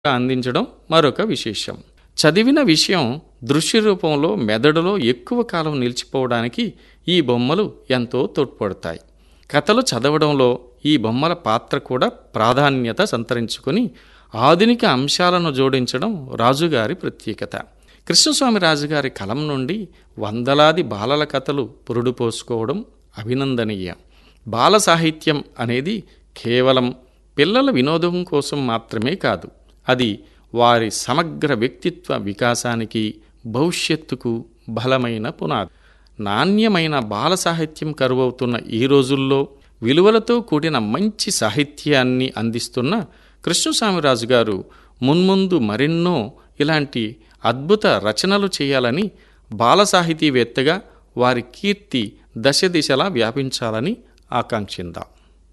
అందించడం మరొక విశేషం చదివిన విషయం దృశ్య రూపంలో మెదడులో ఎక్కువ కాలం నిలిచిపోవడానికి ఈ బొమ్మలు ఎంతో తోడ్పడతాయి కథలు చదవడంలో ఈ బొమ్మల పాత్ర కూడా ప్రాధాన్యత సంతరించుకొని ఆధునిక అంశాలను జోడించడం రాజుగారి ప్రత్యేకత కృష్ణస్వామి రాజుగారి కలం నుండి వందలాది బాలల కథలు పురుడు పోసుకోవడం అభినందనీయం బాల సాహిత్యం అనేది కేవలం పిల్లల వినోదం కోసం మాత్రమే కాదు అది వారి సమగ్ర వ్యక్తిత్వ వికాసానికి భవిష్యత్తుకు బలమైన పునాది నాణ్యమైన బాల సాహిత్యం కరువవుతున్న ఈ రోజుల్లో విలువలతో కూడిన మంచి సాహిత్యాన్ని అందిస్తున్న కృష్ణస్వామిరాజు గారు మున్ముందు మరెన్నో ఇలాంటి అద్భుత రచనలు చేయాలని బాల సాహితీవేత్తగా వారి కీర్తి దశ దిశలా వ్యాపించాలని ఆకాంక్షిందాం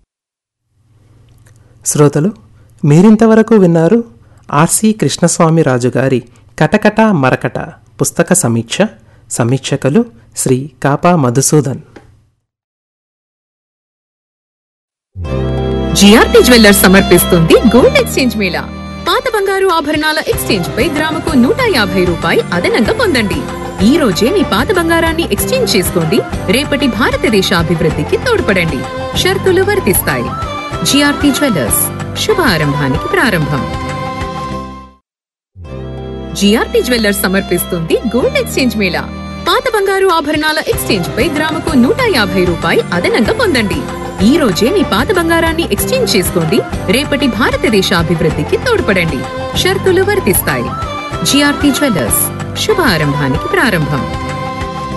శ్రోతలు మీరింతవరకు విన్నారు ఆర్సి కృష్ణస్వామి రాజు గారి కటకట మరకట పుస్తక సమీక్ష సమీక్షకులు శ్రీ కాపా మధుసూదన్ జిఆర్పి జ్యువెల్లర్స్ సమర్పిస్తుంది గోల్డ్ ఎక్స్చేంజ్ మేళా పాత బంగారు ఆభరణాల ఎక్స్చేంజ్ పై గ్రాముకు నూట యాభై రూపాయి అదనంగా పొందండి ఈ రోజే మీ పాత బంగారాన్ని ఎక్స్చేంజ్ చేసుకోండి రేపటి భారతదేశ అభివృద్ధికి తోడ్పడండి షరతులు వర్తిస్తాయి జిఆర్పి జ్యువెల్లర్స్ శుభ ఆరంభానికి ప్రారంభం జిఆర్పి జ్యువెల్లర్స్ సమర్పిస్తుంది గోల్డ్ ఎక్స్చేంజ్ మేళా పాత బంగారు ఆభరణాల ఎక్స్చేంజ్ పై గ్రాముకు నూట యాభై రూపాయి అదనంగా పొందండి ఈ రోజే మీ పాత బంగారాన్ని ఎక్స్చేంజ్ చేసుకోండి రేపటి భారతదేశ అభివృద్ధికి తోడ్పడండి షరతులు వర్తిస్తాయి జిఆర్పి జ్యువెల్లర్స్ శుభ ఆరంభానికి ప్రారంభం